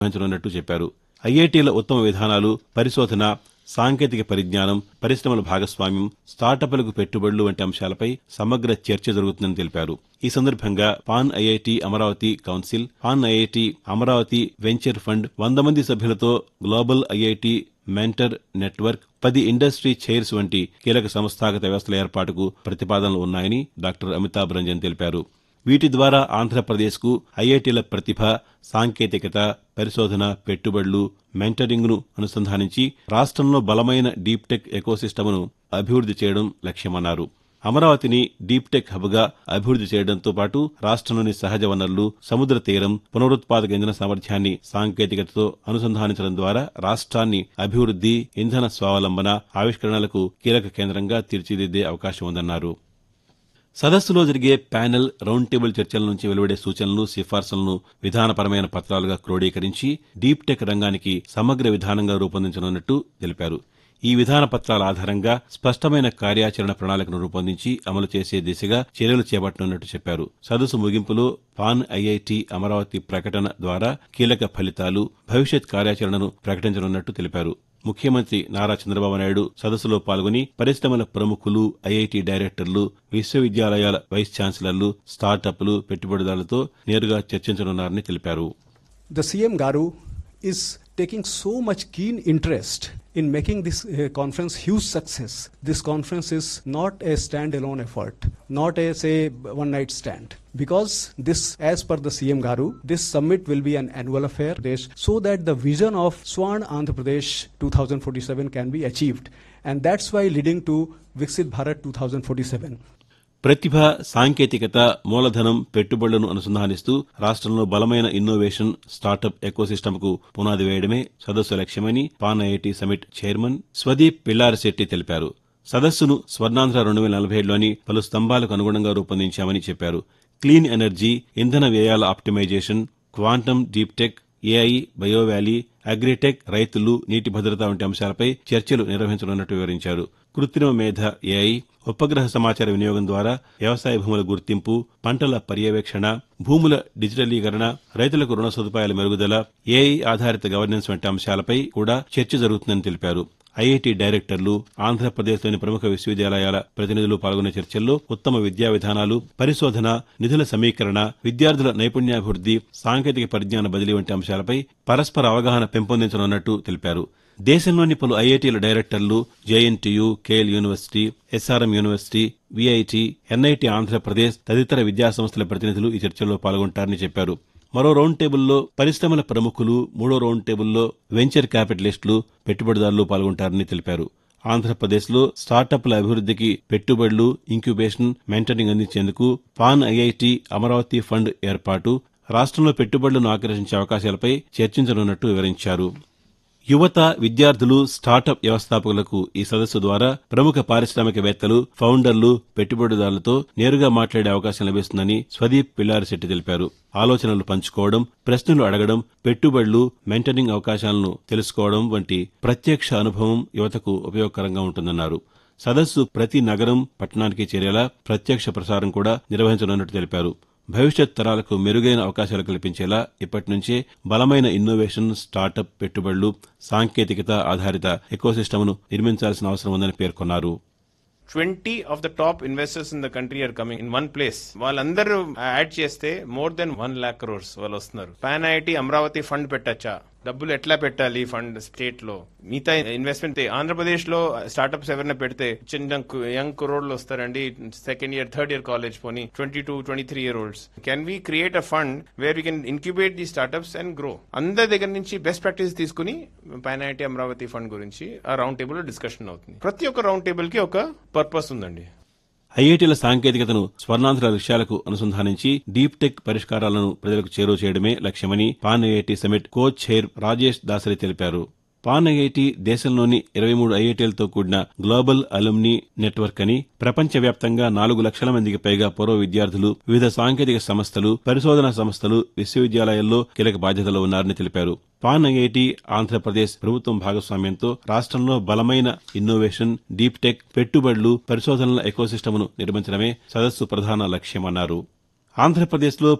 నిర్వహించనున్నట్టు చెప్పారు ఐఐటీల ఉత్తమ విధానాలు పరిశోధన సాంకేతిక పరిజ్ఞానం పరిశ్రమల భాగస్వామ్యం స్టార్టప్లకు పెట్టుబడులు వంటి అంశాలపై సమగ్ర చర్చ జరుగుతుందని తెలిపారు ఈ సందర్భంగా pan IIT Amaravati council pan IIT Amaravati venture fund వంద మంది సభ్యులతో గ్లోబల్ ఐఐటి మెంటర్ నెట్వర్క్ పది ఇండస్ట్రీ చైర్స్ వంటి కీలక సంస్థాగత వ్యవస్థల ఏర్పాటుకు ప్రతిపాదనలు ఉన్నాయని డాక్టర్ అమితాబ్ రంజన్ తెలిపారు వీటి ద్వారా ఆంధ్రప్రదేశ్కు ఐఐటీల ప్రతిభ సాంకేతికత పరిశోధన పెట్టుబడులు మెంటరింగ్ను అనుసంధానించి రాష్ట్రంలో బలమైన డీప్ టెక్ ఎకోసిస్టమ్ను అభివృద్ధి చేయడం లక్ష్యమన్నారు అమరావతిని డీప్ టెక్ హబ్గా అభివృద్ధి చేయడంతో పాటు రాష్ట్రంలోని సహజ వనరులు సముద్ర తీరం పునరుత్పాదక ఇంధన సామర్థ్యాన్ని సాంకేతికతతో అనుసంధానించడం ద్వారా రాష్ట్రాన్ని అభివృద్ధి ఇంధన స్వావలంబన ఆవిష్కరణలకు కీలక కేంద్రంగా తీర్చిదిద్దే అవకాశం ఉందన్నారు సదస్సులో జరిగే ప్యానెల్ రౌండ్ టేబుల్ చర్చల నుంచి వెలువడే సూచనలు సిఫార్సులను విధానపరమైన పత్రాలుగా క్రోడీకరించి డీప్ టెక్ రంగానికి సమగ్ర విధానంగా రూపొందించనున్నట్టు తెలిపారు ఈ విధాన పత్రాల ఆధారంగా స్పష్టమైన కార్యాచరణ ప్రణాళికను రూపొందించి అమలు చేసే దిశగా చర్యలు చేపట్టనున్నట్టు చెప్పారు సదస్సు ముగింపులో పాన్ ఐఐటి అమరావతి ప్రకటన ద్వారా కీలక ఫలితాలు భవిష్యత్ కార్యాచరణను ప్రకటించనున్నట్టు తెలిపారు ముఖ్యమంత్రి నారా చంద్రబాబు నాయుడు సదస్సులో పాల్గొని పరిశ్రమల ప్రముఖులు ఐఐటి డైరెక్టర్లు విశ్వవిద్యాలయాల వైస్ ఛాన్సలర్లు స్టార్టప్లు పెట్టుబడిదారులతో నేరుగా చర్చించనున్నారని తెలిపారు The CM Garu is taking so much keen interest in making this uh, conference huge success. This conference is not a standalone effort, not a say one night stand. Because this, as per the CM Garu, this summit will be an annual affair Pradesh, so that the vision of Swan Andhra Pradesh 2047 can be achieved. And that's why leading to Viksit Bharat 2047. ప్రతిభ సాంకేతికత మూలధనం పెట్టుబడులను అనుసంధానిస్తూ రాష్ట్రంలో బలమైన innovation startup ఎకోసిస్టమ్కు పునాది వేయడమే సదస్సు లక్ష్యమని pan IIT summit chairman Swadeep Pillarisetti తెలిపారు సదస్సును స్వర్ణాంధ్ర రెండు వేల నలభై ఏడులోని పలు స్తంభాలకు అనుగుణంగా రూపొందించామని చెప్పారు క్లీన్ ఎనర్జీ ఇంధన వ్యయాల optimisation quantum deep tech AI bio valley agritech రైతులు నీటి భద్రత వంటి అంశాలపై చర్చలు నిర్వహించనున్నట్టు వివరించారు కృత్రిమ మేధ ఏఐ ఉపగ్రహ సమాచార వినియోగం ద్వారా వ్యవసాయ భూముల గుర్తింపు పంటల పర్యవేక్షణ భూముల డిజిటలీకరణ రైతులకు రుణ సదుపాయాల మెరుగుదల ఏఐ ఆధారిత గవర్నెన్స్ వంటి అంశాలపై కూడా చర్చ జరుగుతుందని తెలిపారు ఐఐటి డైరెక్టర్లు ఆంధ్రప్రదేశ్లోని ప్రముఖ విశ్వవిద్యాలయాల ప్రతినిధులు పాల్గొనే చర్చల్లో ఉత్తమ విద్యా విధానాలు పరిశోధన నిధుల సమీకరణ విద్యార్థుల నైపుణ్యాభివృద్ధి సాంకేతిక పరిజ్ఞాన బదిలీ వంటి అంశాలపై పరస్పర అవగాహన పెంపొందించనున్నట్టు తెలిపారు దేశంలోని పలు ఐఐటీల డైరెక్టర్లు JNTU KL university SRM university VIT NIT Andhra Pradesh తదితర విద్యాసంస్థల ప్రతినిధులు ఈ చర్చల్లో పాల్గొంటారని చెప్పారు మరో రౌండ్ టేబుల్లో పరిశ్రమల ప్రముఖులు మూడో రౌండ్ టేబుల్లో వెంచర్ క్యాపిటలిస్టులు పెట్టుబడిదారులు పాల్గొంటారని తెలిపారు ఆంధ్రప్రదేశ్లో స్టార్టప్ల అభివృద్ధికి పెట్టుబడులు ఇంక్యుబేషన్ మెంటరింగ్ అందించేందుకు పాన్ ఐఐటి అమరావతి ఫండ్ ఏర్పాటు రాష్ట్రంలో పెట్టుబడులను ఆకర్షించే అవకాశాలపై చర్చించనున్నట్టు వివరించారు యువత విద్యార్థులు స్టార్టప్ వ్యవస్థాపకులకు ఈ సదస్సు ద్వారా ప్రముఖ పారిశ్రామికవేత్తలు ఫౌండర్లు పెట్టుబడిదారులతో నేరుగా మాట్లాడే అవకాశం లభిస్తుందని స్వదీప్ పిల్లారిశెట్టి తెలిపారు ఆలోచనలు పంచుకోవడం ప్రశ్నలు అడగడం పెట్టుబడులు మెంటరింగ్ అవకాశాలను తెలుసుకోవడం వంటి ప్రత్యక్ష అనుభవం యువతకు ఉపయోగకరంగా ఉంటుందన్నారు సదస్సు ప్రతి నగరం పట్టణానికి చేరేలా ప్రత్యక్ష ప్రసారం కూడా నిర్వహించనున్నట్టు తెలిపారు భవిష్యత్ తరాలకు మెరుగైన అవకాశాలు కల్పించేలా ఇప్పటి నుంచే బలమైన ఇన్నోవేషన్ స్టార్టప్ పెట్టుబడులు సాంకేతికత ఆధారిత ఎకోసిస్టమ్ను నిర్మించాల్సిన అవసరం ఉందని పేర్కొన్నారు 20 of the top investors in the country are coming in one place వాళ్ళందరూ యాడ్ చేస్తే more than one lakh crores వాళ్ళు వస్తున్నారు పాన్ ఐఐటి అమరావతి ఫండ్ పెట్టచ్చా డబ్బులు ఎట్లా పెట్టాలి ఫండ్ స్టేట్ లో మిగతా ఇన్వెస్ట్మెంట్ ఆంధ్రప్రదేశ్ లో స్టార్ట్అప్స్ ఎవరైనా పెడితే చిన్న యంగ్ కురోడ్లు వస్తారండి second year third year college పోని twenty two twenty three year olds can we create a fund where we can incubate the startups and grow అందరి దగ్గర నుంచి బెస్ట్ ప్రాక్టీస్ తీసుకుని పాన్ ఐఐటి అమరావతి ఫండ్ గురించి ఆ రౌండ్ టేబుల్ లో discussion అవుతుంది ప్రతి ఒక్క రౌండ్ టేబుల్ కి ఒక పర్పస్ ఉందండి ఐఐటీల సాంకేతికతను స్వర్ణాంధ్ర లక్ష్యాలకు అనుసంధానించి డీప్ టెక్ పరిష్కారాలను ప్రజలకు చేరువ చేయడమే లక్ష్యమని pan IIT summit co chair Rajesh Dasari తెలిపారు పాన్ ఐఐటి దేశంలోని ఇరవై మూడు ఐఐటీలతో కూడిన గ్లోబల్ అలుమ్ని నెట్వర్క్ అని ప్రపంచవ్యాప్తంగా నాలుగు లక్షల మందికి పైగా పూర్వ విద్యార్థులు వివిధ సాంకేతిక సంస్థలు పరిశోధనా సంస్థలు విశ్వవిద్యాలయాల్లో కీలక బాధ్యతలో ఉన్నారని తెలిపారు పాన్ ఐఐటి ఆంధ్రప్రదేశ్ ప్రభుత్వం భాగస్వామ్యంతో రాష్ట్రంలో బలమైన ఇన్నోవేషన్ డీప్ టెక్ పెట్టుబడులు పరిశోధనల ఎకోసిస్టమ్ను నిర్మించడమే సదస్సు ప్రధాన లక్ష్యమన్నారు ఆంధ్రప్రదేశ్లో